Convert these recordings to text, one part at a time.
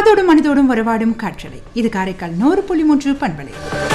காதோடும் மனிதோடும் உறவாடும் காற்றலை இது காரைக்கால் நூறு புள்ளி மூன்று பண்பலை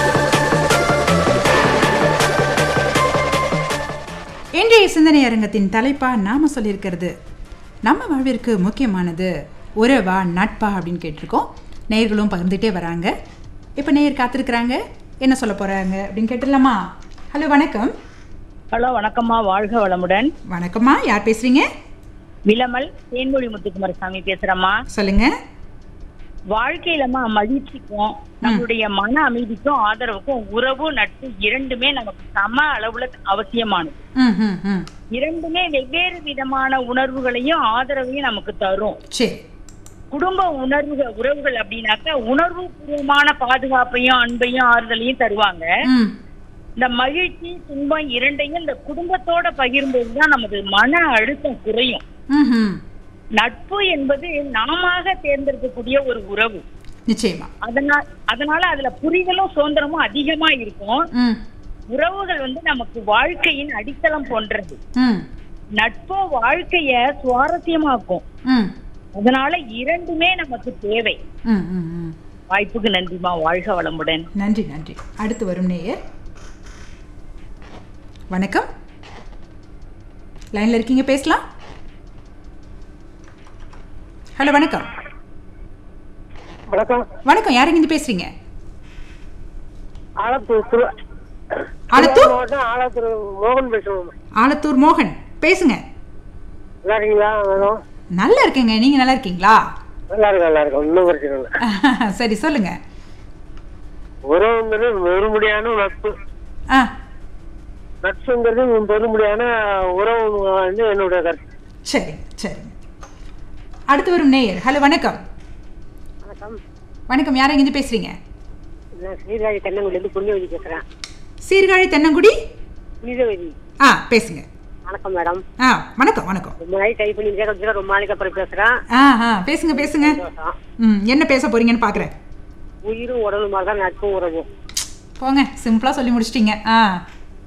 இன்றைய சிந்தனை அரங்கத்தின் தலைப்பா நாம சொல்லியிருக்கிறது நம்ம வாழ்விற்கு முக்கியமானது உறவா நட்பா அப்படின்னு கேட்டிருக்கோம் நேயர்களும் பகிர்ந்துட்டே வராங்க இப்போ நேயர் காத்திருக்கிறாங்க என்ன சொல்ல போறாங்க அப்படின்னு கேட்டுடலாமா ஹலோ வணக்கம் ஹலோ வணக்கம்மா வாழ்க வளமுடன் வணக்கம்மா யார் பேசுறீங்க விலமல் தேன்மொழி முத்துக்குமாரசாமி பேசுறேம்மா சொல்லுங்க வாழ்க்கையிலமா மகிழ்ச்சிக்கும் நம்மளுடைய மன அமைதிக்கும் ஆதரவுக்கும் உறவு நட்பு இரண்டுமே நமக்கு சம அளவுல அவசியமானது ம் ம் ம் இரண்டுமே வெவ்வேறு விதமான உணர்வுகளையும் ஆதரவையும் நமக்கு தரும் சரி குடும்ப உணர்வுகள் உறவுகள் அப்படின்னாக்க உணர்வு பூர்வமான பாதுகாப்பையும் அன்பையும் ஆறுதலையும் தருவாங்க ம் இந்த மகிழ்ச்சி துன்பம் இரண்டையும் இந்த குடும்பத்தோட பகிரும்போதுதான் நமது மன அழுத்தம் குறையும் ம் ம் நட்பு என்பது நாமாக தேர்ந்தெடுக்கக்கூடிய ஒரு உறவு நிச்சயமா அதனால அதனால அதுல புரிதலும் சுதந்திரமும் அதிகமா இருக்கும் ம் உறவுகள் வந்து நமக்கு வாழ்க்கையின் அடித்தளம் போன்றது ம் நட்போ வாழ்க்கைய சுவாரஸ்யமாக்கும் ம் அதனால இரண்டுமே நமக்கு தேவை ம் ம் ம் வாய்ப்புக்கு நன்றிமா வாழ்க வளமுடன் நன்றி நன்றி அடுத்து வரும் நேயர் வணக்கம் லைன்ல இருக்கீங்க பேசலாம் ஹலோ வணக்கம் வணக்கம் வணக்கம் யார் இருந்து பேசுறீங்க ஆலத்தூர் திரு ஆலத்தூர்? மாவட்டம் ஆலத்தூர் மோகன் பேசுறோம் ஆலத்தூர் மோகன் பேசுங்க நல்லா இருக்கீங்களா மேடம் நல்லா இருக்கேங்க நீங்க நல்லா இருக்கீங்களா நல்லா இருக்கும் நல்லா இருக்கும் ஒன்றும் பிரச்சனை இல்லை சரி சொல்லுங்க உறவுங்கிறது பெருமுடியான நட்பு ஆ நட்புங்கிறது பெருமுடியான உறவு வந்து என்னுடைய கருத்து சரி சரிங்க அடுத்து வரும் நேயர் ஹலோ வணக்கம் வணக்கம் வணக்கம் யார் இருந்து பேசுறீங்க நான் ஸ்ரீராஜ் தென்னங்குடியிலேருந்து புண்ணியவதி பேசுகிறேன் சீர்காழி தென்னங்குடி புனிதவதி ஆ பேசுங்க வணக்கம் மேடம் ஆ வணக்கம் வணக்கம் ரொம்ப நாளைக்கு டைப் பண்ணியிருக்கேன் கொஞ்சம் ரொம்ப நாளைக்கு அப்புறம் பேசுகிறேன் ஆ ஆ பேசுங்க பேசுங்க ம் என்ன பேச போறீங்கன்னு பார்க்குறேன் உயிரும் உடலும் மாதிரி தான் நட்பும் உறவும் போங்க சிம்பிளாக சொல்லி முடிச்சிட்டீங்க ஆ